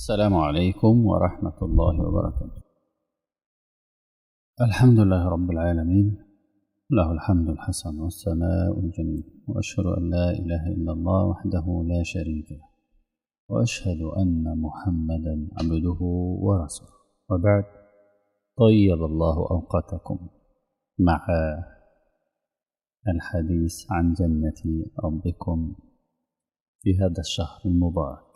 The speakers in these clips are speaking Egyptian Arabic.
السلام عليكم ورحمة الله وبركاته الحمد لله رب العالمين له الحمد الحسن والثناء الجميل وأشهد أن لا إله إلا الله وحده لا شريك له وأشهد أن محمدا عبده ورسوله وبعد طيب الله أوقاتكم مع الحديث عن جنة ربكم في هذا الشهر المبارك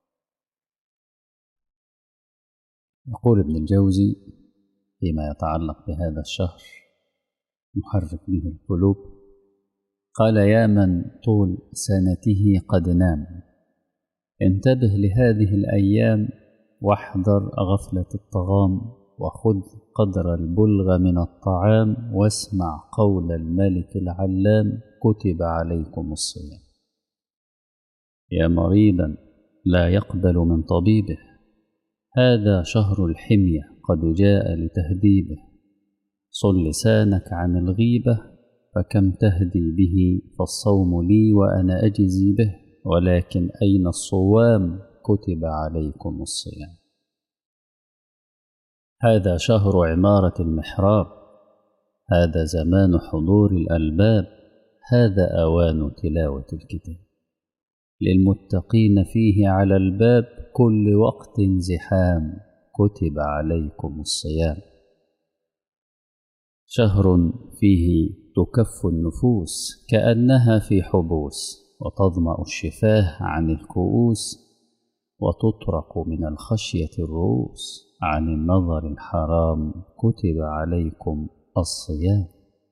يقول ابن الجوزي فيما يتعلق بهذا الشهر محرك به القلوب قال يا من طول سنته قد نام انتبه لهذه الأيام واحذر غفلة الطغام وخذ قدر البلغ من الطعام واسمع قول الملك العلام كتب عليكم الصيام يا مريضا لا يقبل من طبيبه هذا شهر الحمية قد جاء لتهذيبه صل لسانك عن الغيبة فكم تهدي به فالصوم لي وأنا أجزي به ولكن أين الصوام كتب عليكم الصيام هذا شهر عمارة المحراب هذا زمان حضور الألباب هذا أوان تلاوة الكتاب للمتقين فيه على الباب كل وقت زحام كتب عليكم الصيام شهر فيه تكف النفوس كأنها في حبوس وتظمأ الشفاه عن الكؤوس وتطرق من الخشية الرؤوس عن النظر الحرام كتب عليكم الصيام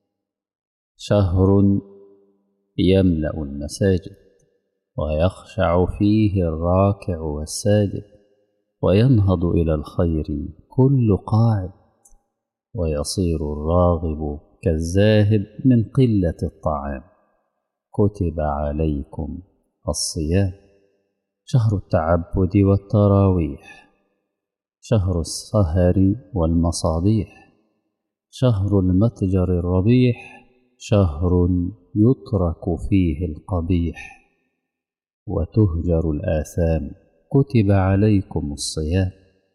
شهر يملأ المساجد ويخشع فيه الراكع والساجد وينهض إلى الخير كل قاعد ويصير الراغب كالذاهب من قلة الطعام كتب عليكم الصيام شهر التعبد والتراويح شهر السهر والمصابيح شهر المتجر الربيح شهر يترك فيه القبيح وتهجر الآثام كتب عليكم الصيام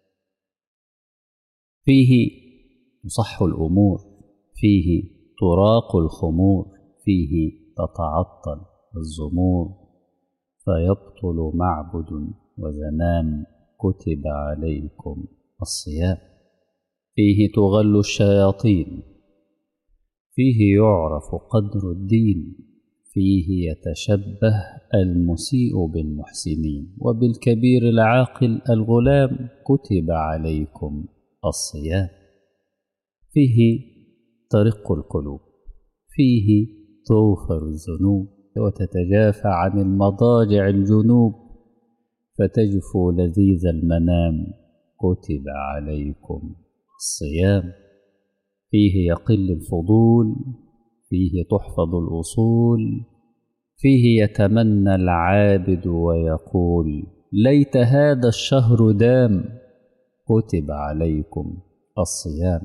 فيه تصح الأمور فيه تراق الخمور فيه تتعطل الزمور فيبطل معبد وزمام كتب عليكم الصيام فيه تغل الشياطين فيه يعرف قدر الدين فيه يتشبه المسيء بالمحسنين وبالكبير العاقل الغلام كتب عليكم الصيام فيه ترق القلوب فيه تغفر الذنوب وتتجافى عن المضاجع الجنوب فتجفو لذيذ المنام كتب عليكم الصيام فيه يقل الفضول فيه تحفظ الأصول فيه يتمنى العابد ويقول ليت هذا الشهر دام كتب عليكم الصيام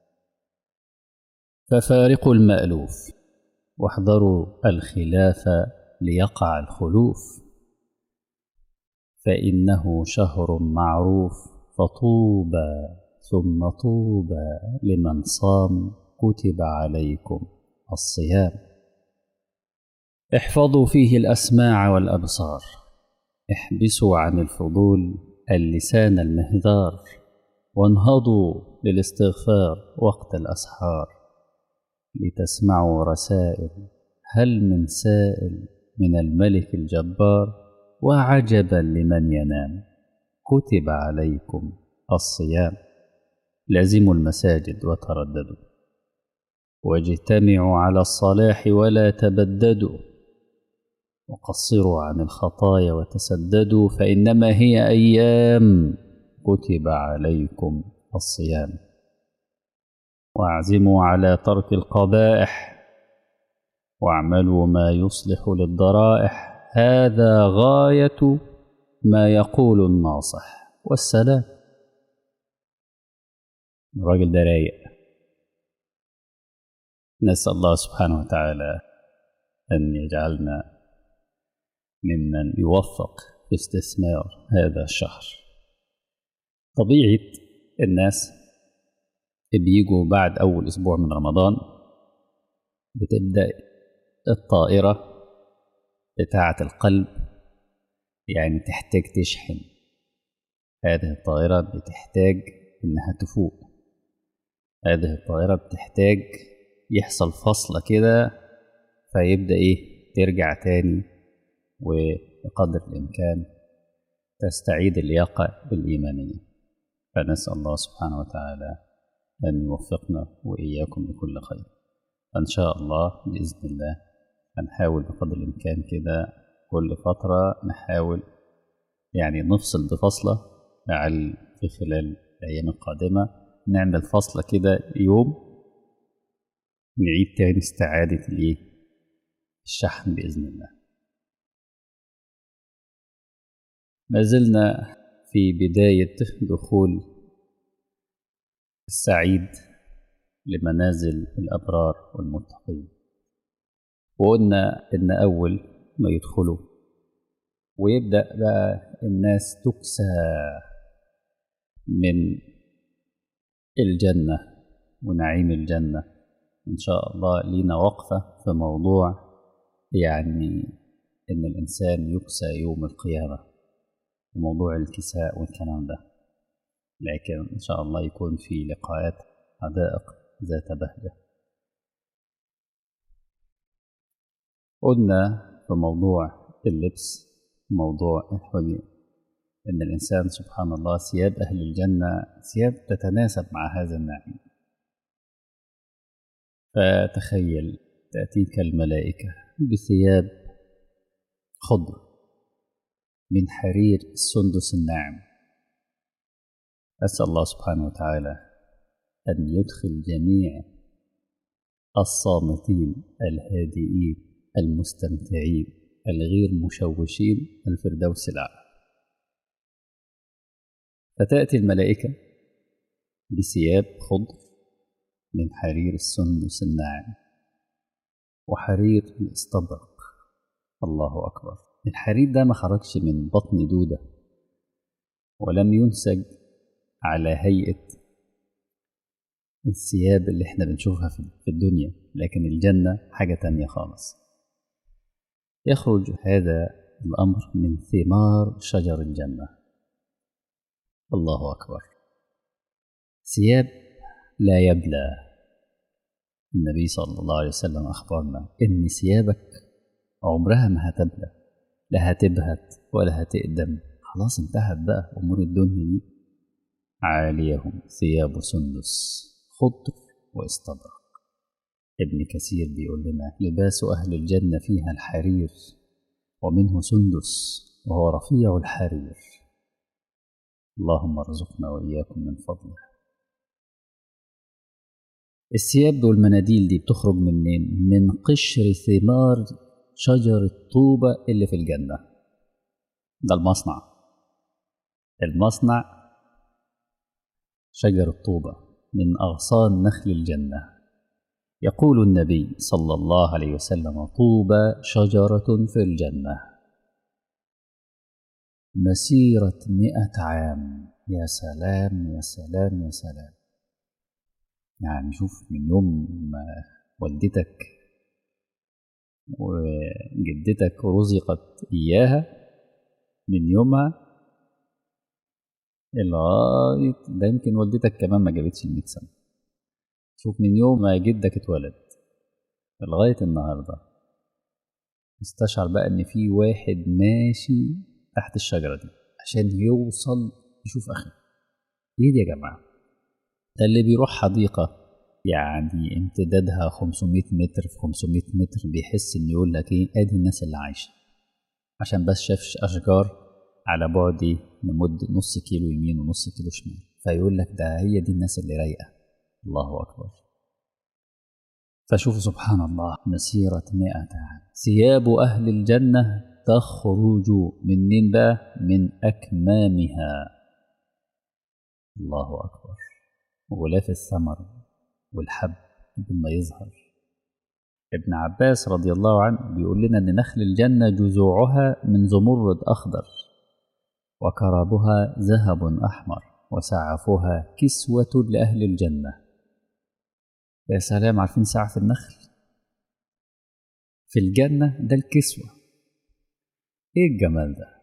ففارقوا المألوف واحذروا الخلاف ليقع الخلوف فإنه شهر معروف فطوبى ثم طوبى لمن صام كتب عليكم الصيام احفظوا فيه الأسماع والأبصار احبسوا عن الفضول اللسان المهذار وانهضوا للاستغفار وقت الأسحار لتسمعوا رسائل هل من سائل من الملك الجبار وعجبا لمن ينام كتب عليكم الصيام لازموا المساجد وترددوا واجتمعوا على الصلاح ولا تبددوا وقصروا عن الخطايا وتسددوا فإنما هي أيام كتب عليكم الصيام واعزموا على ترك القبائح واعملوا ما يصلح للضرائح هذا غاية ما يقول الناصح والسلام الراجل ده رايق نسأل الله سبحانه وتعالى أن يجعلنا ممن يوفق في استثمار هذا الشهر طبيعة الناس بيجوا بعد أول أسبوع من رمضان بتبدأ الطائرة بتاعة القلب يعني تحتاج تشحن هذه الطائرة بتحتاج إنها تفوق هذه الطائرة بتحتاج يحصل فصلة كده فيبدأ إيه ترجع تاني وبقدر الإمكان تستعيد اللياقة الإيمانية فنسأل الله سبحانه وتعالى أن يوفقنا وإياكم لكل خير فإن شاء الله بإذن الله هنحاول بقدر الإمكان كده كل فترة نحاول يعني نفصل بفصلة لعل في خلال الأيام القادمة نعمل فصلة كده يوم نعيد تاني استعادة الإيه؟ الشحن بإذن الله ما زلنا في بداية دخول السعيد لمنازل الأبرار والمتقين وقلنا إن أول ما يدخلوا ويبدأ بقى الناس تكسى من الجنة ونعيم الجنة إن شاء الله لينا وقفة في موضوع يعني إن الإنسان يكسى يوم القيامة وموضوع الكساء والكلام ده لكن إن شاء الله يكون في لقاءات حدائق ذات بهجة قلنا في موضوع اللبس موضوع الحلي إن الإنسان سبحان الله ثياب أهل الجنة ثياب تتناسب مع هذا النعيم فتخيل تأتيك الملائكة بثياب خضر من حرير السندس الناعم أسأل الله سبحانه وتعالى أن يدخل جميع الصامتين الهادئين المستمتعين الغير مشوشين الفردوس الأعلى فتأتي الملائكة بثياب خضر من حرير السندس الناعم وحرير الاستبرق الله أكبر الحرير ده ما خرجش من بطن دودة ولم ينسج على هيئة الثياب اللي احنا بنشوفها في الدنيا لكن الجنة حاجة تانية خالص يخرج هذا الأمر من ثمار شجر الجنة الله أكبر ثياب لا يبلى النبي صلى الله عليه وسلم أخبرنا إن ثيابك عمرها ما هتبلى لا هتبهت ولا هتقدم خلاص انتهت بقى أمور الدنيا دي عاليهم ثياب سندس خضر واستبرق ابن كثير بيقول لنا لباس أهل الجنة فيها الحرير ومنه سندس وهو رفيع الحرير اللهم ارزقنا وإياكم من فضله الثياب والمناديل دي بتخرج منين؟ من قشر ثمار شجر الطوبة اللي في الجنة ده المصنع المصنع شجر الطوبة من أغصان نخل الجنة يقول النبي صلى الله عليه وسلم طوبى شجرة في الجنة مسيرة مئة عام يا سلام يا سلام يا سلام يعني شوف من يوم ما والدتك وجدتك رزقت إياها من يومها لغاية ده يمكن والدتك كمان ما جابتش المية سنة شوف من يوم ما جدك اتولد لغاية النهاردة استشعر بقى إن في واحد ماشي تحت الشجرة دي عشان يوصل يشوف آخره إيه دي يا جماعة ده اللي بيروح حديقة يعني امتدادها 500 متر في 500 متر بيحس إن يقول لك إيه آدي الناس اللي عايشة عشان بس شافش أشجار على بعد لمدة نص كيلو يمين ونص كيلو شمال فيقول لك ده هي دي الناس اللي رايقة الله أكبر فشوفوا سبحان الله مسيرة مئة عام ثياب أهل الجنة تخرج منين بقى من أكمامها الله أكبر غلاف الثمر والحب ما يظهر ابن عباس رضي الله عنه بيقول لنا ان نخل الجنه جذوعها من زمرد اخضر وكرابها ذهب احمر وسعفها كسوة لأهل الجنة يا سلام عارفين سعف النخل في الجنة ده الكسوة ايه الجمال ده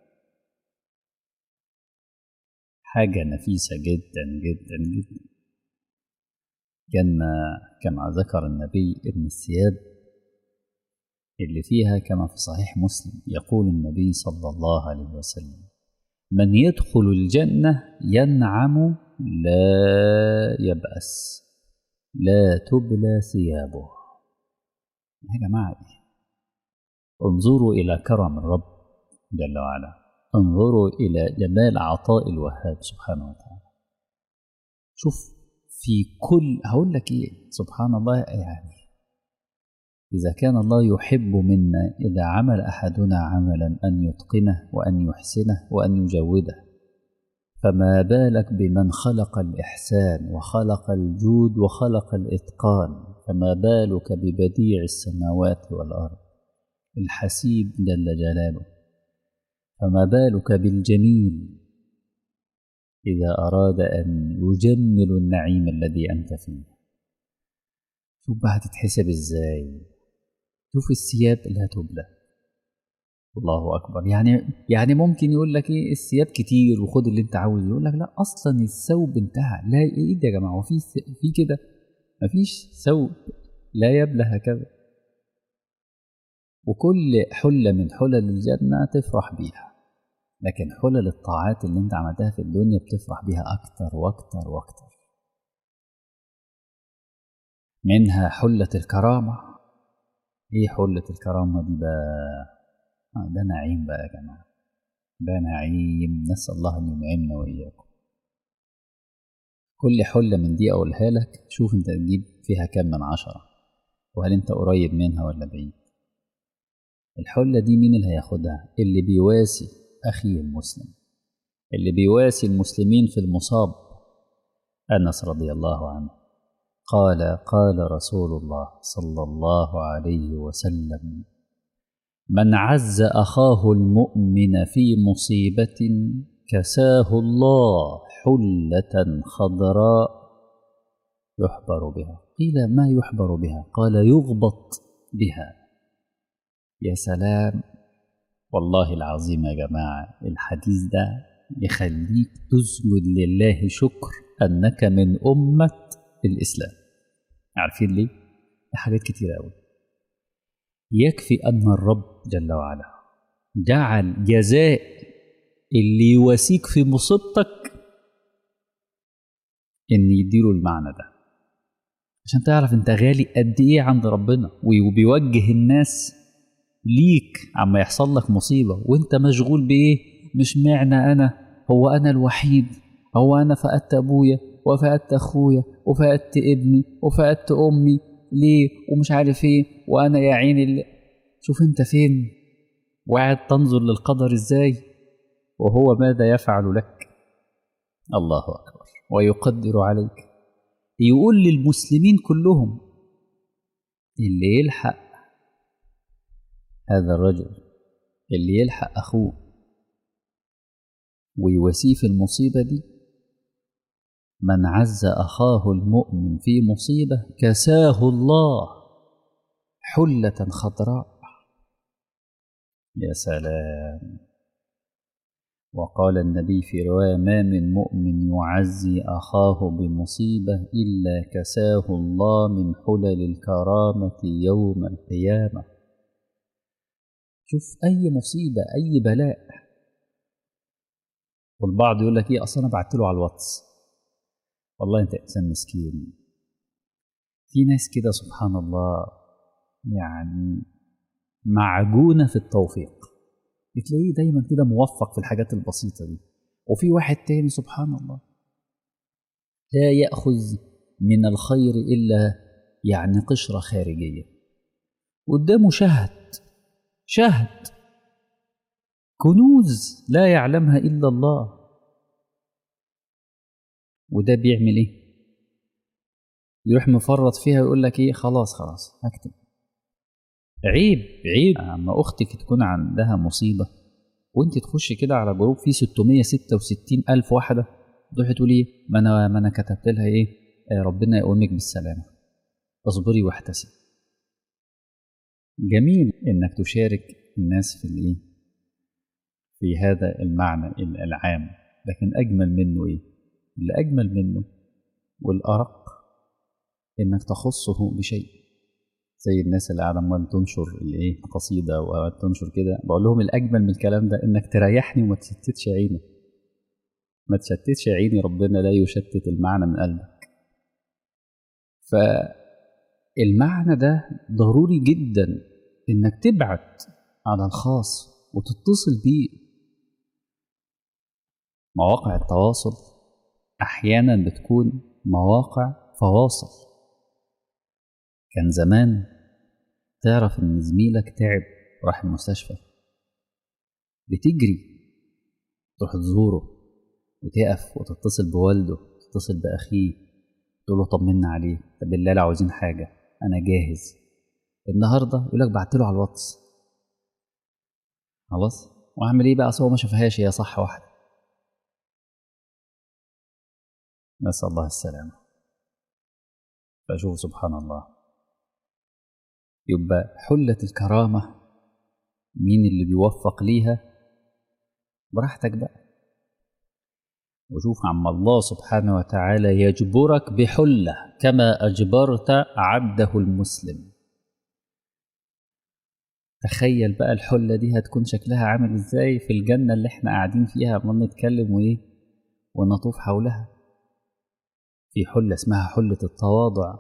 حاجة نفيسة جدا جدا جدا جنة كما ذكر النبي ان الثياب اللي فيها كما في صحيح مسلم يقول النبي صلى الله عليه وسلم من يدخل الجنة ينعم لا يبأس لا تبلى ثيابه يا جماعة انظروا إلى كرم الرب جل وعلا انظروا إلى جمال عطاء الوهاب سبحانه وتعالى شوف في كل هقول لك إيه سبحان الله يعني إذا كان الله يحب منا إذا عمل أحدنا عملا أن يتقنه وأن يحسنه وأن يجوده فما بالك بمن خلق الإحسان وخلق الجود وخلق الإتقان فما بالك ببديع السماوات والأرض الحسيب جل جلاله فما بالك بالجميل إذا أراد أن يجمل النعيم الذي أنت فيه شوف بقى هتتحسب إزاي شوف الثياب لا تبلى الله اكبر يعني يعني ممكن يقول لك ايه الثياب كتير وخد اللي انت عاوزه يقول لك لا اصلا الثوب انتهى لا ايه ده يا جماعه وفي في كده مفيش ثوب لا يبلى هكذا وكل حله من حلل الجنه تفرح بيها لكن حلل الطاعات اللي انت عملتها في الدنيا بتفرح بيها اكتر واكتر واكتر منها حله الكرامه ايه حله الكرامه دي بقى آه ده نعيم بقى يا جماعة ده نعيم نسأل الله أن ينعمنا وإياكم كل حلة من دي أقولها لك شوف أنت تجيب فيها كام من عشرة وهل أنت قريب منها ولا بعيد الحلة دي مين اللي هياخدها اللي بيواسي أخيه المسلم اللي بيواسي المسلمين في المصاب أنس رضي الله عنه قال قال رسول الله صلى الله عليه وسلم من عز اخاه المؤمن في مصيبه كساه الله حله خضراء يحبر بها قيل ما يحبر بها قال يغبط بها يا سلام والله العظيم يا جماعه الحديث ده يخليك تسجد لله شكر انك من امه الاسلام عارفين ليه حاجات كتير قوي يكفي أن الرب جل وعلا جعل جزاء اللي يواسيك في مصيبتك إن يديله المعنى ده عشان تعرف أنت غالي قد إيه عند ربنا وبيوجه الناس ليك عما يحصل لك مصيبة وأنت مشغول بإيه مش معنى أنا هو أنا الوحيد هو أنا فقدت أبويا وفقدت أخويا وفقدت ابني وفقدت أمي ليه ومش عارف ايه وانا يا عيني اللي شوف انت فين وقاعد تنظر للقدر ازاي وهو ماذا يفعل لك الله اكبر ويقدر عليك يقول للمسلمين كلهم اللي يلحق هذا الرجل اللي يلحق اخوه ويواسيه في المصيبه دي من عز اخاه المؤمن في مصيبه كساه الله حله خضراء يا سلام وقال النبي في روايه ما من مؤمن يعزي اخاه بمصيبه الا كساه الله من حلل الكرامه يوم القيامه شوف اي مصيبه اي بلاء والبعض يقول لك ايه اصل انا بعت له على الواتس والله انت انسان مسكين في ناس كده سبحان الله يعني معجونه في التوفيق بتلاقيه دايما كده موفق في الحاجات البسيطه دي وفي واحد تاني سبحان الله لا ياخذ من الخير الا يعني قشره خارجيه قدامه شهد شهد كنوز لا يعلمها الا الله وده بيعمل ايه يروح مفرط فيها ويقول لك ايه خلاص خلاص هكتب عيب عيب اما اختك تكون عندها مصيبه وانت تخش كده على جروب فيه 666 الف واحده تروحي تقولي ما انا ما انا كتبت لها ايه آه ربنا يقومك بالسلامه اصبري واحتسبي جميل انك تشارك الناس في الايه في هذا المعنى العام لكن اجمل منه ايه اللي اجمل منه والارق انك تخصه بشيء زي الناس اللي قاعده عمال تنشر الايه قصيده وتنشر كده بقول لهم الاجمل من الكلام ده انك تريحني وما تشتتش عيني ما تشتتش عيني ربنا لا يشتت المعنى من قلبك فالمعنى ده ضروري جدا انك تبعت على الخاص وتتصل بيه مواقع التواصل احيانا بتكون مواقع فواصل كان زمان تعرف ان زميلك تعب راح المستشفى بتجري تروح تزوره وتقف وتتصل بوالده تتصل باخيه تقول له طمنا عليه طب بالله لو عاوزين حاجه انا جاهز النهارده يقول لك بعت له على الواتس خلاص واعمل ايه بقى اصل هو ما شافهاش هي صح واحده نسال الله السلامه فشوف سبحان الله يبقى حلة الكرامة مين اللي بيوفق ليها براحتك بقى وشوف عم الله سبحانه وتعالى يجبرك بحلة كما أجبرت عبده المسلم تخيل بقى الحلة دي هتكون شكلها عامل ازاي في الجنة اللي احنا قاعدين فيها عمال نتكلم وايه ونطوف حولها في حلة اسمها حلة التواضع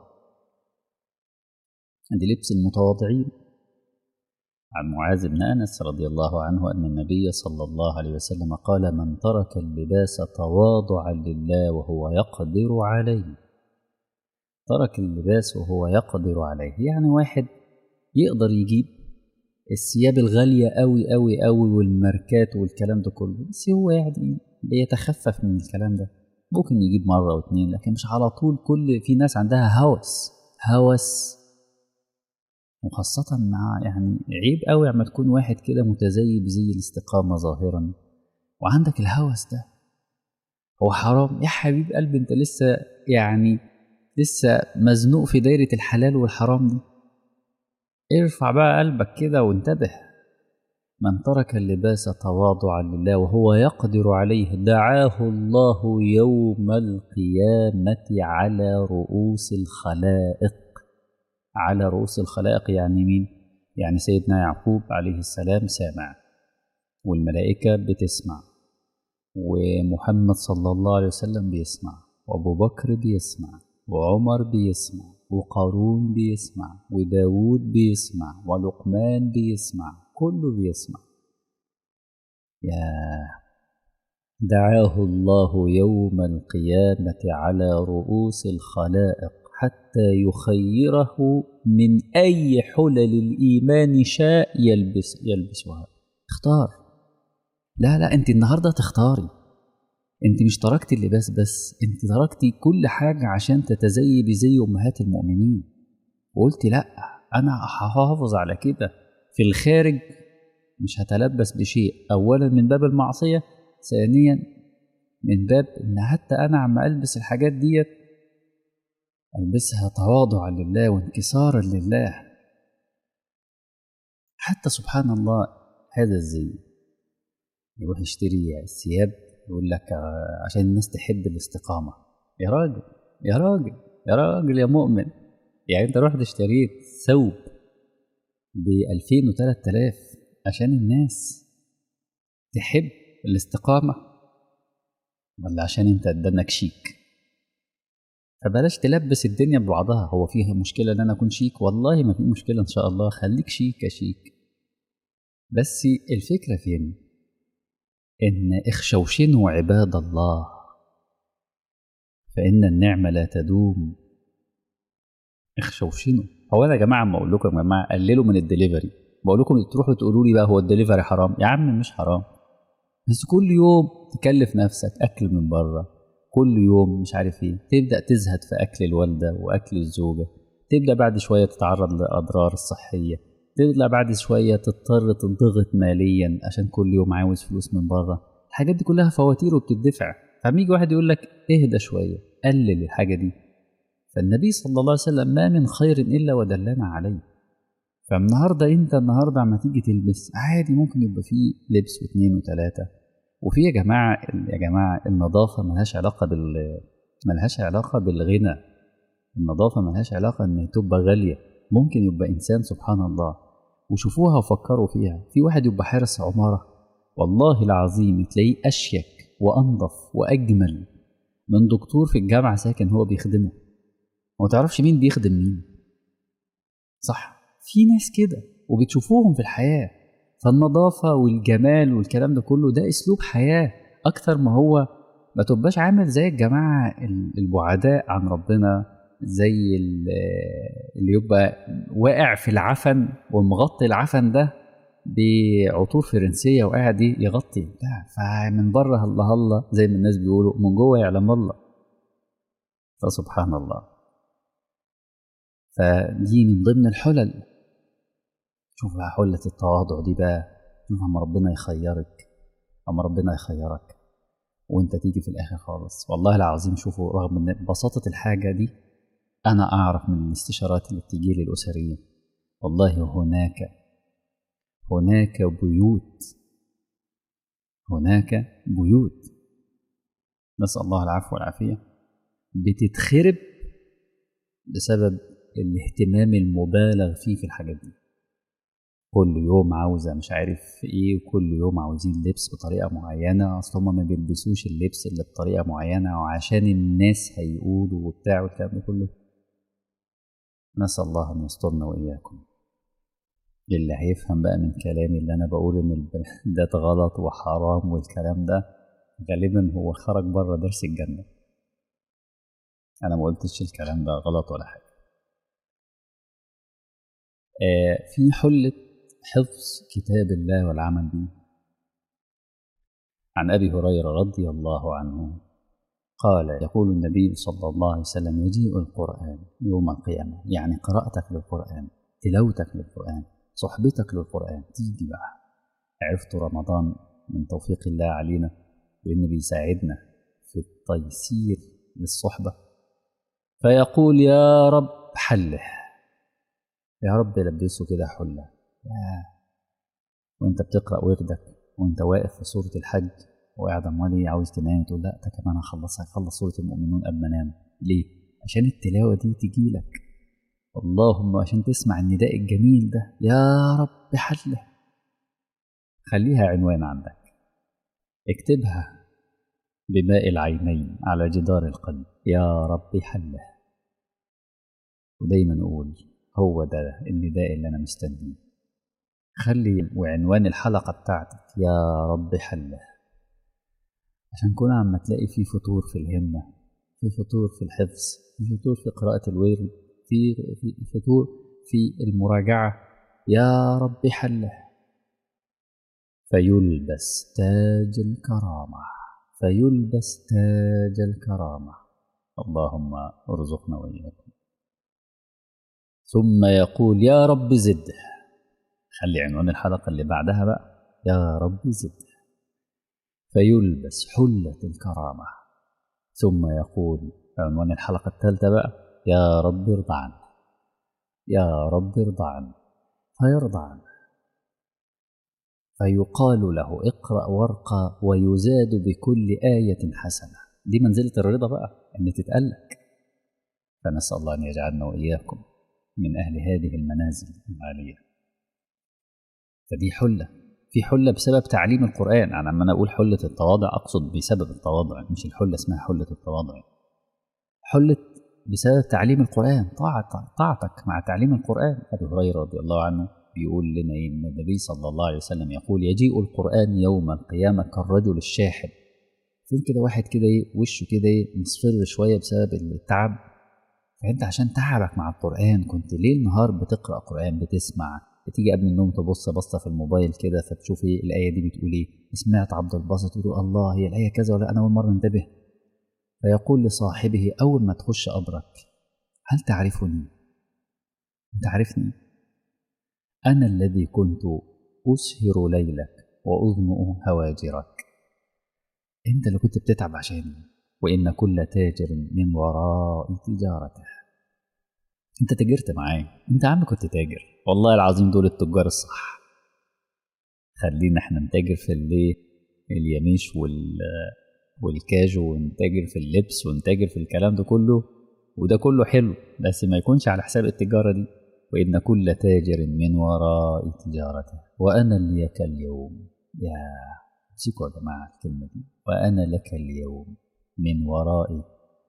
عند لبس المتواضعين عن معاذ بن انس رضي الله عنه ان النبي صلى الله عليه وسلم قال من ترك اللباس تواضعا لله وهو يقدر عليه ترك اللباس وهو يقدر عليه يعني واحد يقدر يجيب الثياب الغالية أوي أوي أوي والماركات والكلام ده كله بس هو يعني بيتخفف من الكلام ده ممكن يجيب مرة واتنين لكن مش على طول كل في ناس عندها هوس هوس وخاصة مع يعني عيب قوي لما تكون واحد كده متزي بزي الاستقامة ظاهرا وعندك الهوس ده هو حرام يا حبيب قلبي انت لسه يعني لسه مزنوق في دايرة الحلال والحرام دي ارفع بقى قلبك كده وانتبه من ترك اللباس تواضعا لله وهو يقدر عليه دعاه الله يوم القيامة على رؤوس الخلائق على رؤوس الخلائق يعني مين؟ يعني سيدنا يعقوب عليه السلام سامع والملائكة بتسمع ومحمد صلى الله عليه وسلم بيسمع وأبو بكر بيسمع وعمر بيسمع وقارون بيسمع وداود بيسمع ولقمان بيسمع كله بيسمع يا دعاه الله يوم القيامة على رؤوس الخلائق حتى يخيره من أي حلل الإيمان شاء يلبس يلبسها اختار لا لا أنت النهاردة تختاري أنت مش تركتي اللباس بس أنت تركتي كل حاجة عشان تتزي بزي أمهات المؤمنين وقلت لا أنا هحافظ على كده في الخارج مش هتلبس بشيء أولا من باب المعصية ثانيا من باب إن حتى أنا عم ألبس الحاجات ديت ألبسها تواضعا لله وانكسارا لله حتى سبحان الله هذا الزي يروح يشتري الثياب يقول لك عشان الناس تحب الاستقامة يا راجل يا راجل يا راجل يا مؤمن يعني انت رحت اشتريت ثوب ب 2000 و 3000 عشان الناس تحب الاستقامة ولا عشان انت قدامك شيك فبلاش تلبس الدنيا ببعضها هو فيها مشكلة ان انا اكون شيك والله ما في مشكلة ان شاء الله خليك شيك يا شيك بس الفكرة فين ان اخشوشنوا عباد الله فإن النعمة لا تدوم اخشوشنوا هو انا يا جماعة ما اقول لكم يا جماعة قللوا من الدليفري بقول لكم تروحوا تقولوا لي بقى هو الدليفري حرام يا عم مش حرام بس كل يوم تكلف نفسك اكل من بره كل يوم مش عارف ايه تبدا تزهد في اكل الوالده واكل الزوجه تبدا بعد شويه تتعرض للاضرار الصحيه تبدا بعد شويه تضطر تضغط ماليا عشان كل يوم عاوز فلوس من بره الحاجات دي كلها فواتير وبتدفع فلما يجي واحد يقول لك اهدى شويه قلل الحاجه دي فالنبي صلى الله عليه وسلم ما من خير الا ودلنا عليه فالنهارده انت النهارده عما تيجي تلبس عادي ممكن يبقى فيه لبس واثنين وثلاثه وفي يا جماعه يا جماعه النظافه ملهاش علاقه بال ملهاش علاقه بالغنى النظافه ملهاش علاقه ان تبقى غاليه ممكن يبقى انسان سبحان الله وشوفوها وفكروا فيها في واحد يبقى حارس عماره والله العظيم تلاقيه اشيك وانظف واجمل من دكتور في الجامعه ساكن هو بيخدمه وما تعرفش مين بيخدم مين صح في ناس كده وبتشوفوهم في الحياه فالنظافه والجمال والكلام ده كله ده اسلوب حياه اكتر ما هو ما تبقاش عامل زي الجماعه البعداء عن ربنا زي اللي يبقى واقع في العفن ومغطي العفن ده بعطور فرنسيه وقاعد يغطي لا فمن بره هلا هلا زي ما الناس بيقولوا من جوه يعلم الله فسبحان الله فدي من ضمن الحلل شوف بقى حلة التواضع دي بقى شوف اما ربنا يخيرك اما ربنا يخيرك وانت تيجي في الاخر خالص والله العظيم شوفوا رغم ان بساطة الحاجة دي انا اعرف من الاستشارات اللي بتجي لي الاسرية والله هناك هناك بيوت هناك بيوت نسأل الله العفو والعافية بتتخرب بسبب الاهتمام المبالغ فيه في الحاجات دي كل يوم عاوزة مش عارف ايه وكل يوم عاوزين لبس بطريقة معينة اصل هما ما بيلبسوش اللبس اللي بطريقة معينة وعشان الناس هيقولوا وبتاع والكلام ده كله نسأل الله أن يسترنا وإياكم اللي هيفهم بقى من كلامي اللي أنا بقول إن ده غلط وحرام والكلام ده غالبا هو خرج بره درس الجنة أنا ما قلتش الكلام ده غلط ولا حاجة آه في حلة حفظ كتاب الله والعمل به عن أبي هريرة رضي الله عنه قال يقول النبي صلى الله عليه وسلم يجيء القرآن يوم القيامة يعني قراءتك للقرآن تلاوتك للقرآن صحبتك للقرآن تيجي بقى عرفت رمضان من توفيق الله علينا لأن بيساعدنا في التيسير للصحبة فيقول يا رب حله يا رب لبسه كده حلة يا وانت بتقرأ وردك وانت واقف في سورة الحج وقاعد امال عاوز تنام تقول لا ده كمان هخلص هخلص سورة المؤمنون قبل ما انام ليه؟ عشان التلاوة دي تجي لك اللهم عشان تسمع النداء الجميل ده يا رب حله خليها عنوان عندك اكتبها بماء العينين على جدار القلب يا رب حله ودايما اقول هو ده النداء اللي انا مستنيه خلي وعنوان الحلقة بتاعتك يا رب حله عشان كل عم تلاقي في فتور في الهمة في فتور في الحفظ في فتور في قراءة الورد في في فتور في المراجعة يا رب حله فيلبس تاج الكرامة فيلبس تاج الكرامة اللهم ارزقنا وإياكم ثم يقول يا رب زده خلي عنوان الحلقة اللي بعدها بقى يا رب زده فيلبس حلة الكرامة ثم يقول عنوان الحلقة الثالثة بقى يا رب ارضى عنه يا رب ارضى عنه فيرضى عنه فيقال له اقرأ وارقى ويزاد بكل آية حسنة دي منزلة الرضا بقى إن تتقلك فنسأل الله أن يجعلنا وإياكم من أهل هذه المنازل العالية فدي حلة في حلة بسبب تعليم القرآن أنا لما أنا أقول حلة التواضع أقصد بسبب التواضع مش الحلة اسمها حلة التواضع حلة بسبب تعليم القرآن طاعة طاعتك مع تعليم القرآن أبي هريرة رضي الله عنه بيقول لنا إن النبي صلى الله عليه وسلم يقول يجيء القرآن يوم القيامة كالرجل الشاحب فين كده واحد كده وشه كده مصفر شوية بسبب التعب فأنت عشان تعبك مع القرآن كنت ليل نهار بتقرأ قرآن بتسمع بتيجي قبل النوم تبص بصة في الموبايل كده فتشوف ايه الآية دي بتقول ايه سمعت عبد الباسط تقول الله هي الآية كذا ولا أنا أول مرة انتبه فيقول لصاحبه أول ما تخش قبرك هل تعرفني؟ أنت عارفني؟ أنا الذي كنت أسهر ليلك وأظمئ هواجرك انت اللي كنت بتتعب عشاني وان كل تاجر من وراء تجارته انت تاجرت معايا انت عم كنت تاجر والله العظيم دول التجار الصح خلينا احنا نتاجر في الايه اليميش وال والكاجو ونتاجر في اللبس ونتاجر في الكلام ده كله وده كله حلو بس ما يكونش على حساب التجارة دي وإن كل تاجر من وراء تجارته وأنا لك اليوم يا امسكوا يا جماعة الكلمة دي وأنا لك اليوم من وراء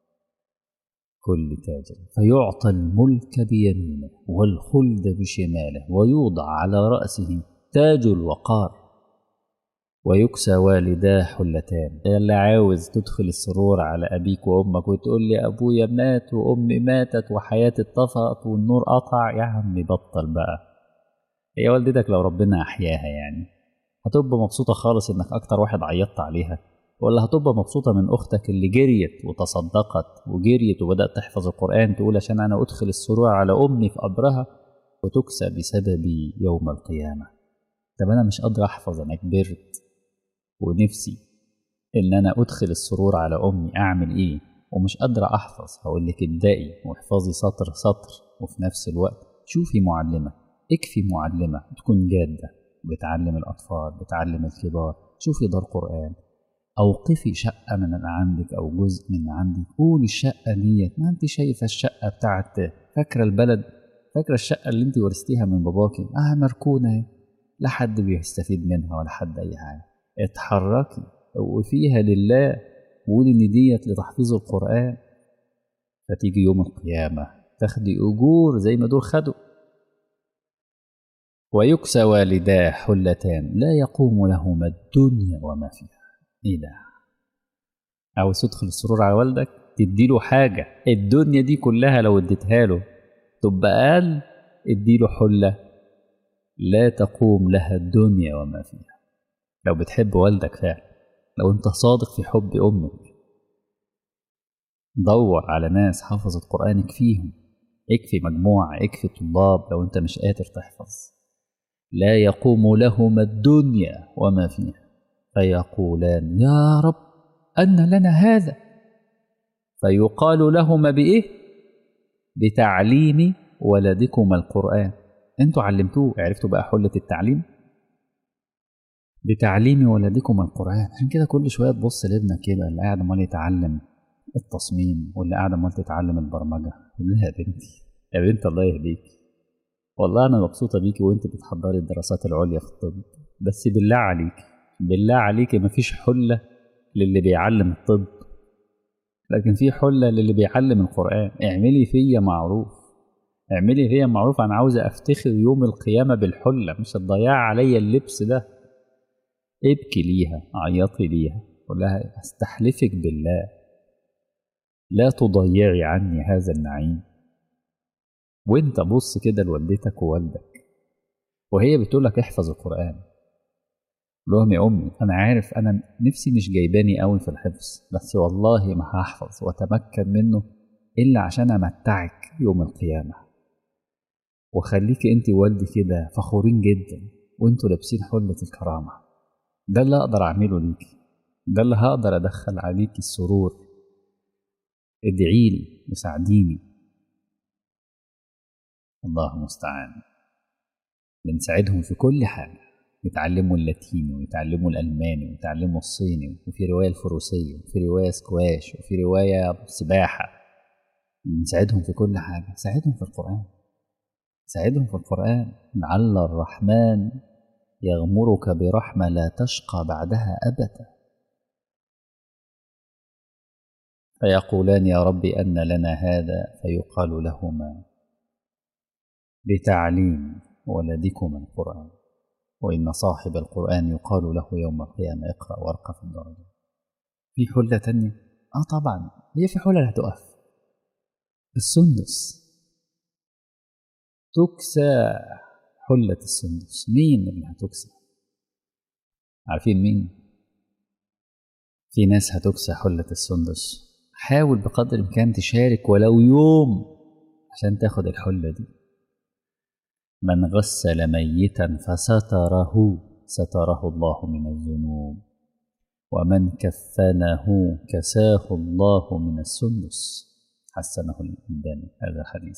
كل تاجر فيعطى الملك بيمينه والخلد بشماله ويوضع على رأسه تاج الوقار ويكسى والداه حلتان اللي عاوز تدخل السرور على أبيك وأمك وتقول لي أبويا مات وأمي ماتت وحياتي اتطفأت والنور قطع يا عمي بطل بقى هي والدتك لو ربنا أحياها يعني هتبقى مبسوطة خالص إنك أكتر واحد عيطت عليها ولا هتبقى مبسوطة من أختك اللي جريت وتصدقت وجريت وبدأت تحفظ القرآن تقول عشان أنا أدخل السرور على أمي في قبرها وتكسى بسببي يوم القيامة طب أنا مش قادر أحفظ أنا كبرت ونفسي ان انا ادخل السرور على امي اعمل ايه ومش قادرة احفظ هقول لك ابدأي واحفظي سطر سطر وفي نفس الوقت شوفي معلمة اكفي معلمة تكون جادة بتعلم الاطفال بتعلم الكبار شوفي دار قرآن اوقفي شقة من عندك او جزء من عندك قولي الشقة ديت ما انت شايفة الشقة بتاعت فاكرة البلد فاكرة الشقة اللي انت ورثتيها من باباكي اه مركونة لا حد بيستفيد منها ولا حد اي حاجة اتحركي وفيها لله وقولي ان ديت لتحفيظ القرآن فتيجي يوم القيامة تاخدي أجور زي ما دول خدوا ويكسى والداه حلتان لا يقوم لهما الدنيا وما فيها ايه ده عاوز تدخل السرور على والدك تديله حاجة الدنيا دي كلها لو اديتها له تبقى أقل اديله حلة لا تقوم لها الدنيا وما فيها لو بتحب والدك فعلا لو انت صادق في حب امك دور على ناس حفظت قرآن اكفيهم اكفي مجموعة اكفي طلاب لو انت مش قادر تحفظ لا يقوم لهما الدنيا وما فيها فيقولان يا رب أن لنا هذا فيقال لهما بإيه بتعليم ولدكما القرآن انتوا علمتوه عرفتوا بقى حلة التعليم بتعليم ولدكم القرآن عشان كده كل شوية تبص لابنك كده اللي قاعد امال يتعلم التصميم واللي قاعد امال تتعلم البرمجة تقول لها يا بنتي يا بنت الله يهديك والله أنا مبسوطة بيكي وأنت بتحضري الدراسات العليا في الطب بس بالله عليك بالله عليك مفيش حلة للي بيعلم الطب لكن في حلة للي بيعلم القرآن اعملي فيا معروف اعملي فيا معروف أنا عاوزة أفتخر يوم القيامة بالحلة مش الضياع عليا اللبس ده ابكي ليها عيطي ليها قول لها استحلفك بالله لا تضيعي عني هذا النعيم وانت بص كده لوالدتك ووالدك وهي بتقول لك احفظ القرآن لهم يا أمي أنا عارف أنا نفسي مش جايباني قوي في الحفظ بس والله ما هحفظ وأتمكن منه إلا عشان أمتعك يوم القيامة وخليكي أنت ووالدي كده فخورين جدا وأنتوا لابسين حلة الكرامة ده اللي أقدر أعمله ليكي ده اللي هقدر أدخل عليكي السرور ادعيلي وساعديني الله المستعان بنساعدهم في كل حاجة يتعلموا اللاتيني ويتعلموا الألماني ويتعلموا الصيني وفي رواية الفروسية وفي رواية سكواش وفي رواية سباحة بنساعدهم في كل حاجة ساعدهم في القرآن ساعدهم في القرآن لعل الرحمن يغمرك برحمة لا تشقى بعدها أبدا فيقولان يا رب أن لنا هذا فيقال لهما بتعليم ولدكما القرآن وإن صاحب القرآن يقال له يوم القيامة اقرأ وارقى في الدرجة في حلة تانية؟ آه طبعا هي في حلة هتقف السندس تكسى حلة السندس مين اللي هتكسى؟ عارفين مين؟ في ناس هتكسى حلة السندس حاول بقدر الإمكان تشارك ولو يوم عشان تاخد الحلة دي من غسل ميتا فستره ستره الله من الذنوب ومن كفنه كساه الله من السندس حسنه الألباني هذا حديث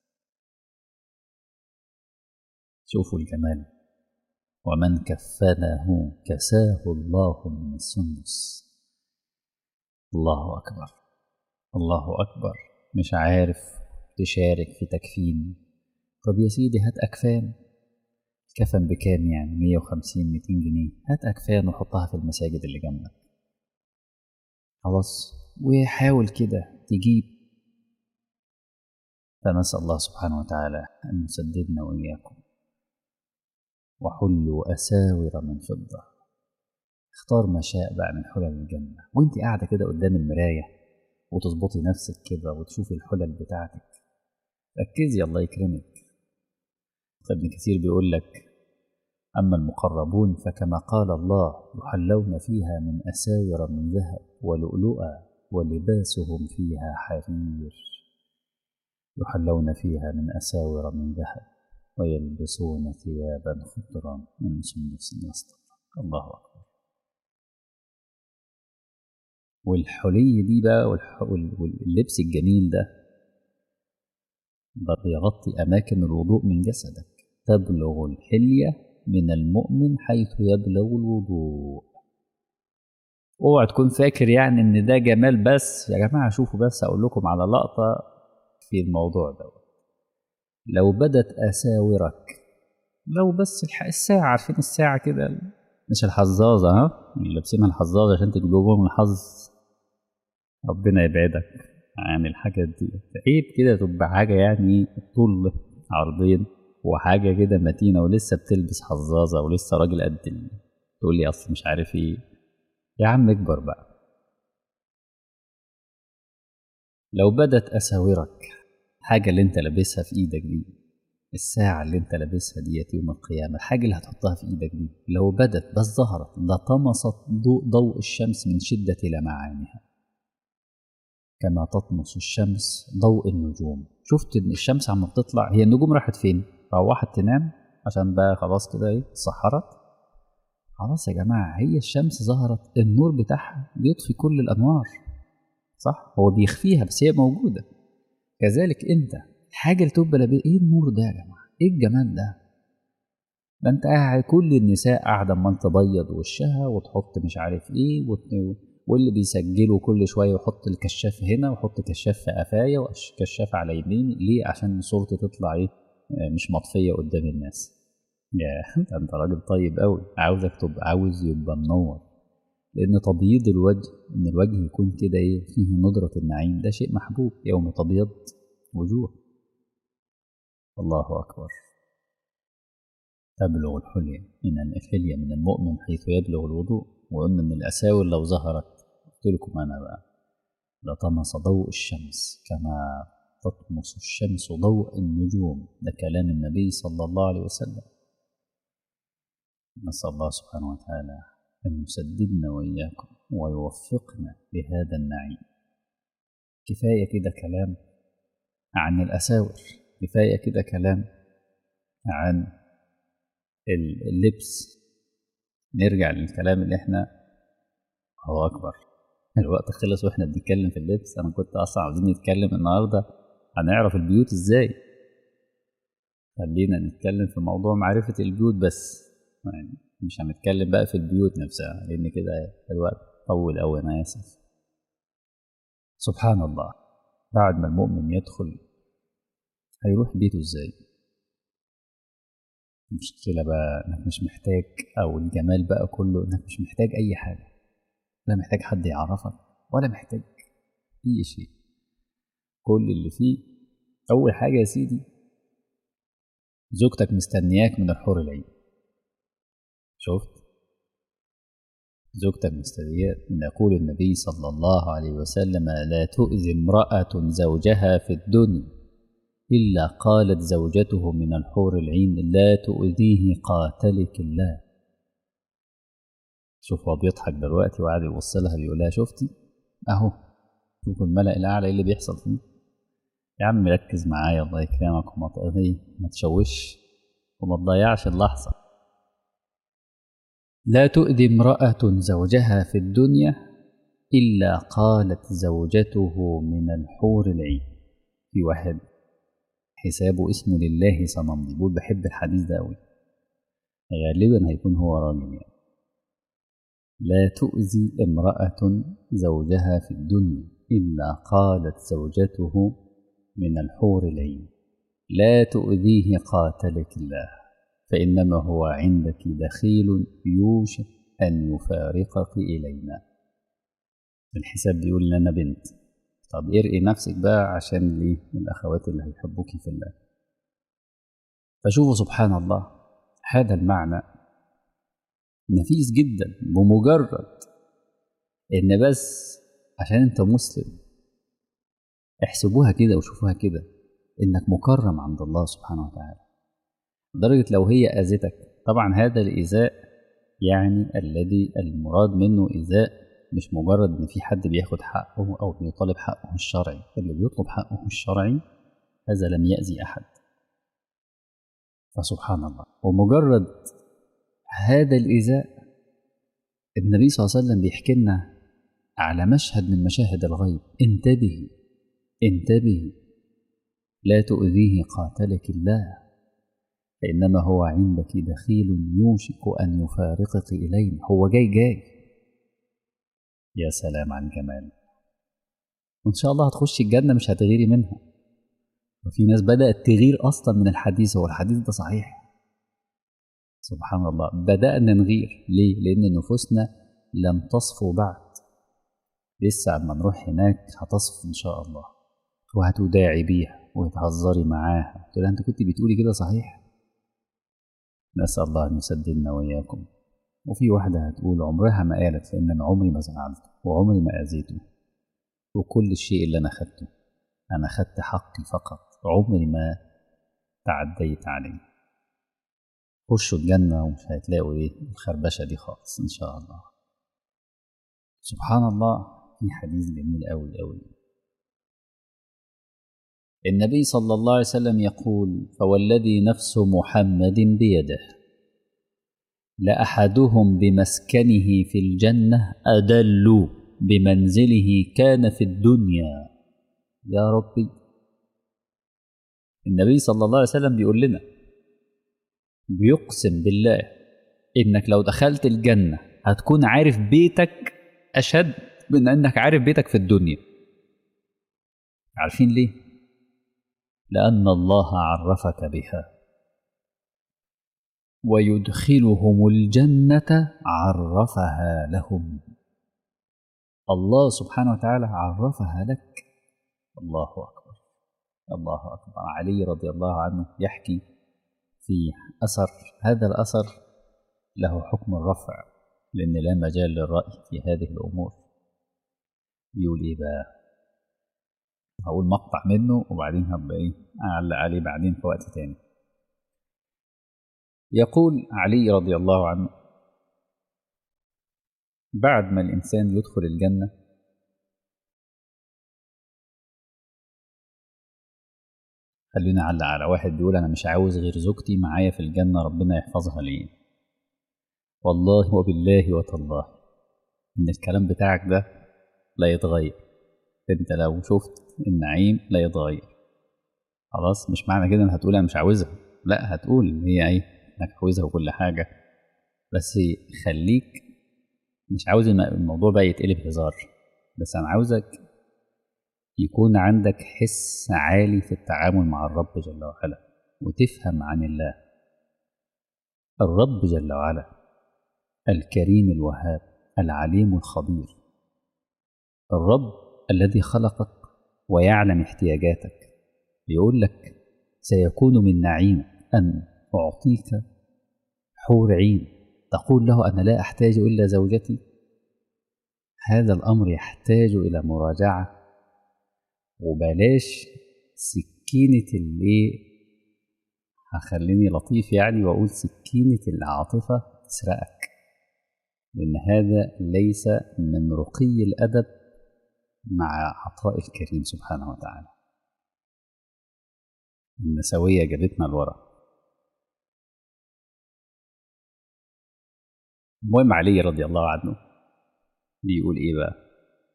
شوفوا الجمال ومن كفنه كساه الله من السندس الله أكبر الله أكبر مش عارف تشارك في تكفين طب يا سيدي هات أكفان كفن بكام يعني 150 200 جنيه هات أكفان وحطها في المساجد اللي جنبك خلاص وحاول كده تجيب فنسأل الله سبحانه وتعالى أن يسددنا وإياكم وحلوا أساور من فضة اختار ما شاء بقى من حلل الجنة وانت قاعدة كده قدام المراية وتظبطي نفسك كده وتشوفي الحلل بتاعتك ركزي الله يكرمك ابن كثير بيقول لك أما المقربون فكما قال الله يحلون فيها من أساور من ذهب ولؤلؤا ولباسهم فيها حرير يحلون فيها من أساور من ذهب ويلبسون ثيابا خضرا من سندس واستبرق الله أكبر والحلي دي بقى واللبس الجميل ده ده بيغطي أماكن الوضوء من جسدك تبلغ الحلية من المؤمن حيث يبلغ الوضوء اوعى تكون فاكر يعني ان ده جمال بس يا جماعة شوفوا بس اقول لكم على لقطة في الموضوع ده لو بدت أساورك لو بس الساعة عارفين الساعة كده مش الحظاظة ها اللي لابسينها الحظاظة عشان تجيب لهم الحظ ربنا يبعدك عن الحاجات دي عيب كده تبقى حاجة يعني طول عرضين وحاجة كده متينة ولسه بتلبس حظاظة ولسه راجل قد تقول لي أصل مش عارف إيه يا عم اكبر بقى لو بدت أساورك حاجة اللي أنت لابسها في إيدك دي الساعة اللي أنت لابسها ديت يوم القيامة الحاجة اللي هتحطها في إيدك دي لو بدت بس ظهرت لطمست ضوء, ضوء الشمس من شدة لمعانها كما تطمس الشمس ضوء النجوم شفت ان الشمس عم بتطلع هي النجوم راحت فين روحت تنام عشان بقى خلاص كده ايه سحرت خلاص يا جماعة هي الشمس ظهرت النور بتاعها بيطفي كل الأنوار صح هو بيخفيها بس هي موجودة كذلك انت الحاجة اللي تبقى لابيه ايه النور ده يا جماعة ايه الجمال ده ده انت قاعد كل النساء قاعدة اما تبيض وشها وتحط مش عارف ايه وت... واللي بيسجلوا كل شويه يحط الكشاف هنا ويحط كشاف في قفايا وكشاف على يميني ليه عشان صورتي تطلع ايه مش مطفيه قدام الناس يا ده انت راجل طيب قوي عاوزك تبقى عاوز يبقى منور لان تبييض الوجه ان الوجه يكون كده ايه فيه ندره النعيم ده شيء محبوب يوم تبيض وجوه الله اكبر تبلغ الحلية من الحلية من المؤمن حيث يبلغ الوضوء وقلنا ان الاساور لو ظهرت قلت لكم أنا بقى لطمس ضوء الشمس كما تطمس الشمس ضوء النجوم ده كلام النبي صلى الله عليه وسلم نسأل الله سبحانه وتعالى أن يسددنا وإياكم ويوفقنا لهذا النعيم كفاية كده كلام عن الأساور كفاية كده كلام عن اللبس نرجع للكلام اللي احنا هو أكبر الوقت خلص واحنا بنتكلم في اللبس انا كنت اصلا عاوزين نتكلم النهارده هنعرف البيوت ازاي خلينا نتكلم في موضوع معرفة البيوت بس يعني مش هنتكلم بقى في البيوت نفسها لان كده الوقت طول قوي انا اسف سبحان الله بعد ما المؤمن يدخل هيروح بيته ازاي المشكلة بقى انك مش محتاج او الجمال بقى كله انك مش محتاج اي حاجة لا محتاج حد يعرفك ولا محتاج أي شيء كل اللي فيه أول حاجة يا سيدي زوجتك مستنياك من الحور العين شفت زوجتك مستنياك يقول النبي صلى الله عليه وسلم لا تؤذي امرأة زوجها في الدنيا إلا قالت زوجته من الحور العين لا تؤذيه قاتلك الله شوف هو بيضحك دلوقتي وقاعد يبص لها بيقول لها شفتي اهو شوف الملأ الاعلى ايه اللي بيحصل فيه يا عم ركز معايا الله يكرمك وما تقضي ما تشوش وما تضيعش اللحظة لا تؤذي امرأة زوجها في الدنيا إلا قالت زوجته من الحور العين في واحد حسابه اسمه لله صنم بيقول بحب الحديث ده أوي غالبا هيكون هو راجل يعني لا تؤذي امرأة زوجها في الدنيا إلا قالت زوجته من الحور العين لا تؤذيه قاتلك الله فإنما هو عندك دخيل يوشك أن يفارقك إلينا الحساب بيقول إن أنا بنت طب ارقي نفسك بقى عشان ليه الأخوات اللي هيحبوك في الله فشوفوا سبحان الله هذا المعنى نفيس جدا بمجرد ان بس عشان انت مسلم احسبوها كده وشوفوها كده انك مكرم عند الله سبحانه وتعالى لدرجة لو هي أذتك طبعا هذا الإيذاء يعني الذي المراد منه إيذاء مش مجرد إن في حد بياخد حقه أو بيطالب حقه الشرعي اللي بيطلب حقه الشرعي هذا لم يأذي أحد فسبحان الله ومجرد هذا الإيذاء النبي صلى الله عليه وسلم بيحكي لنا على مشهد من مشاهد الغيب انتبهي انتبهي لا تؤذيه قاتلك الله فإنما هو عندك دخيل يوشك أن يفارقك إلينا هو جاي جاي يا سلام على الجمال وإن شاء الله هتخشي الجنة مش هتغيري منها وفي ناس بدأت تغير أصلا من الحديث هو الحديث ده صحيح سبحان الله بدأنا نغير ليه؟ لأن نفوسنا لم تصفو بعد لسه عما نروح هناك هتصفو إن شاء الله وهتداعي بيها وتهزري معاها تقول أنت كنت بتقولي كده صحيح نسأل الله أن يسددنا وإياكم وفي واحدة هتقول عمرها ما قالت لأن أنا عمري ما زعلته وعمري ما أذيته وكل الشيء اللي أنا خدته أنا خدت حقي فقط عمري ما تعديت عليه خشوا الجنة ومش هتلاقوا إيه الخربشة دي خالص إن شاء الله سبحان الله في حديث جميل أوي أوي النبي صلى الله عليه وسلم يقول فوالذي نفس محمد بيده لأحدهم بمسكنه في الجنة أدل بمنزله كان في الدنيا يا ربي النبي صلى الله عليه وسلم بيقول لنا بيقسم بالله انك لو دخلت الجنة هتكون عارف بيتك أشد من انك عارف بيتك في الدنيا عارفين ليه؟ لأن الله عرفك بها ويدخلهم الجنة عرفها لهم الله سبحانه وتعالى عرفها لك الله أكبر الله أكبر علي رضي الله عنه يحكي في أثر هذا الأثر له حكم الرفع لأن لا مجال للرأي في هذه الأمور يقول إيه بقى هقول مقطع منه وبعدين هبقى إيه أعلق عليه بعدين في وقت تاني يقول علي رضي الله عنه بعد ما الإنسان يدخل الجنة خلينا أعلق على واحد بيقول أنا مش عاوز غير زوجتي معايا في الجنة ربنا يحفظها لي والله وبالله وتالله إن الكلام بتاعك ده لا يتغير أنت لو شفت النعيم لا يتغير خلاص مش معنى كده هتقول أنا مش عاوزها لا هتقول إن هي إيه إنك عاوزها وكل حاجة بس خليك مش عاوز الموضوع بقى يتقلب هزار بس أنا عاوزك يكون عندك حس عالي في التعامل مع الرب جل وعلا وتفهم عن الله الرب جل وعلا الكريم الوهاب العليم الخبير الرب الذي خلقك ويعلم احتياجاتك يقول لك سيكون من نعيم أن أعطيك حور عين تقول له أنا لا أحتاج إلا زوجتي هذا الأمر يحتاج إلى مراجعة وبلاش سكينة اللي هخليني لطيف يعني وأقول سكينة العاطفة تسرقك لأن هذا ليس من رقي الأدب مع عطاء الكريم سبحانه وتعالى النسوية جابتنا لورا المهم علي رضي الله عنه بيقول ايه بقى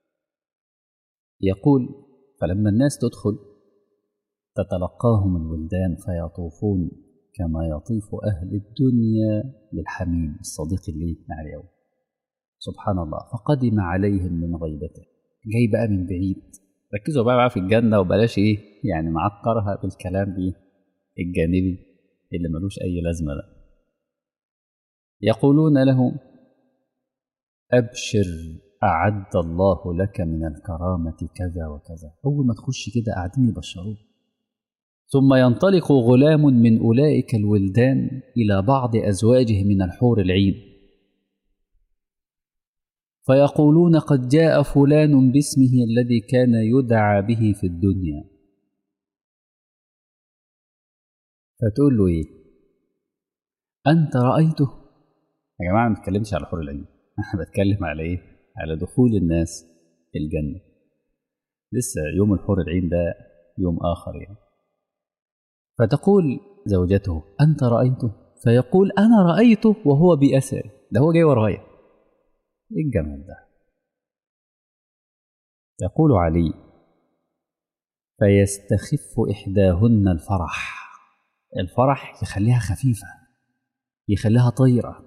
يقول فلما الناس تدخل تتلقاهم الولدان فيطوفون كما يطيف أهل الدنيا بالحميم الصديق اللي مع اليوم سبحان الله فقدم عليهم من غيبته جاي بقى من بعيد ركزوا بقى, بقى في الجنة وبلاش ايه يعني معكرها بالكلام بيه الجانبي اللي ملوش أي لازمة ده يقولون له أبشر أعد الله لك من الكرامة كذا وكذا أول ما تخش كده قاعدين يبشروك ثم ينطلق غلام من أولئك الولدان إلى بعض أزواجه من الحور العين فيقولون قد جاء فلان باسمه الذي كان يدعى به في الدنيا فتقول له إيه أنت رأيته يا جماعة ما بتكلمش على حور العين أنا بتكلم على إيه على دخول الناس الجنة لسه يوم الحور العين ده يوم آخر يعني فتقول زوجته أنت رأيته فيقول أنا رأيته وهو بأسر ده هو جاي ورايا إيه الجمال ده يقول علي فيستخف إحداهن الفرح الفرح يخليها خفيفة يخليها طيرة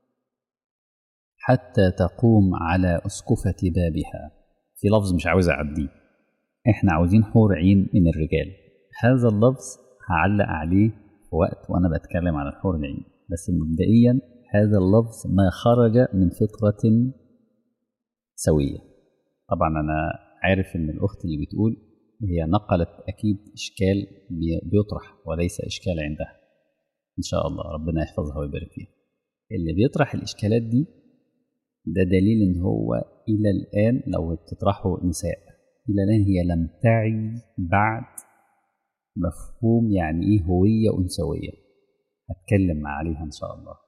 حتى تقوم على أسقفة بابها في لفظ مش عاوز أعديه إحنا عاوزين حور عين من الرجال هذا اللفظ هعلق عليه في وقت وأنا بتكلم عن الحور العين بس مبدئيا هذا اللفظ ما خرج من فطرة سوية طبعا أنا عارف إن الأخت اللي بتقول هي نقلت أكيد إشكال بيطرح وليس إشكال عندها إن شاء الله ربنا يحفظها ويبارك فيها اللي بيطرح الإشكالات دي ده دليل إن هو إلى الآن لو بتطرحه نساء إلى الآن هي لم تعي بعد مفهوم يعني إيه هوية أنثوية هتكلم عليها إن شاء الله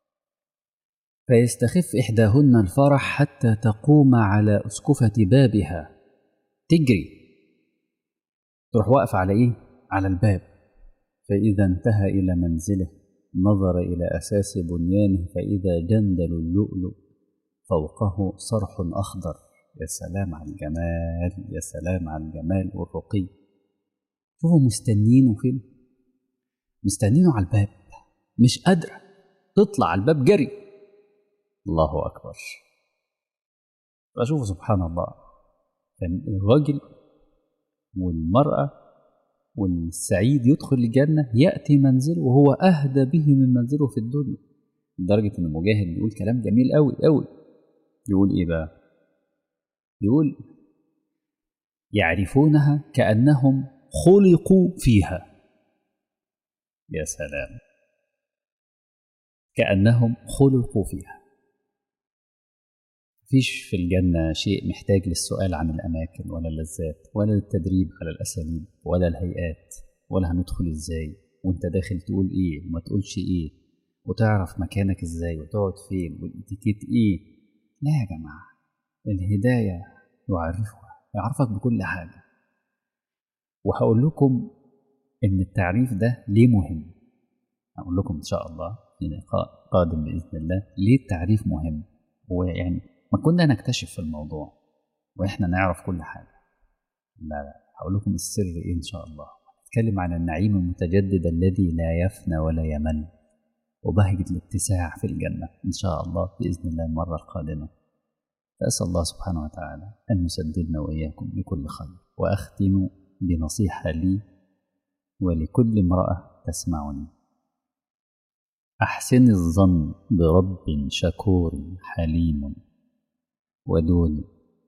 فيستخف إحداهن الفرح حتى تقوم على أسقفة بابها تجري تروح واقفة على إيه؟ على الباب فإذا انتهى إلى منزله نظر إلى أساس بنيانه فإذا جندل اللؤلؤ فوقه صرح أخضر يا سلام على الجمال يا سلام على الجمال والرقي شوفوا مستنينه فين مستنينه على الباب مش قادرة تطلع على الباب جري الله أكبر فشوفوا سبحان الله كان الراجل والمرأة والسعيد يدخل الجنة يأتي منزله وهو أهدى به من منزله في الدنيا لدرجة إن مجاهد بيقول كلام جميل أوي أوي يقول إيه بقى؟ يقول يعرفونها كأنهم خلقوا فيها يا سلام كأنهم خلقوا فيها مفيش في الجنة شيء محتاج للسؤال عن الأماكن ولا اللذات ولا للتدريب على الأساليب ولا الهيئات ولا هندخل إزاي وأنت داخل تقول إيه وما تقولش إيه وتعرف مكانك إزاي وتقعد فين والإتيكيت إيه لا يا جماعة الهداية يعرفها يعرفك بكل حاجة وهقول لكم إن التعريف ده ليه مهم هقول لكم إن شاء الله في لقاء قادم بإذن الله ليه التعريف مهم هو يعني ما كنا نكتشف في الموضوع واحنا نعرف كل حاجه لا لا هقول لكم السر ايه ان شاء الله نتكلم عن النعيم المتجدد الذي لا يفنى ولا يمل وبهجة الاتساع في الجنة إن شاء الله بإذن الله المرة القادمة فأسأل الله سبحانه وتعالى أن يسددنا وإياكم بكل خير وأختم بنصيحة لي ولكل امرأة تسمعني أحسن الظن برب شكور حليم ودود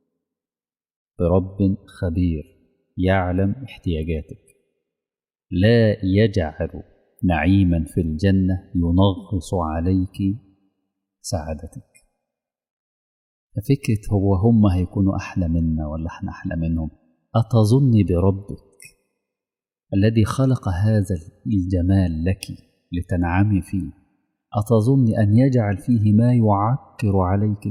برب خبير يعلم احتياجاتك لا يجعل نعيما في الجنة ينغص عليك سعادتك ففكرة هو هم هيكونوا أحلى منا ولا احنا أحلى منهم أتظن بربك الذي خلق هذا الجمال لك لتنعمي فيه أتظن أن يجعل فيه ما يعكر عليك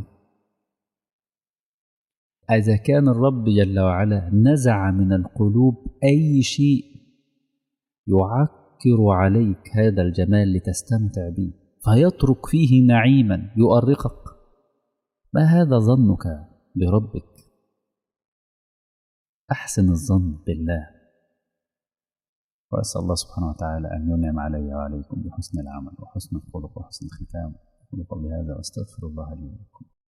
إذا كان الرب جل وعلا نزع من القلوب أي شيء يعكر عليك هذا الجمال لتستمتع به فيترك فيه نعيما يؤرقك ما هذا ظنك بربك أحسن الظن بالله وأسأل الله سبحانه وتعالى أن ينعم علي وعليكم بحسن العمل وحسن الخلق وحسن الختام أقول قولي هذا وأستغفر الله لي ولكم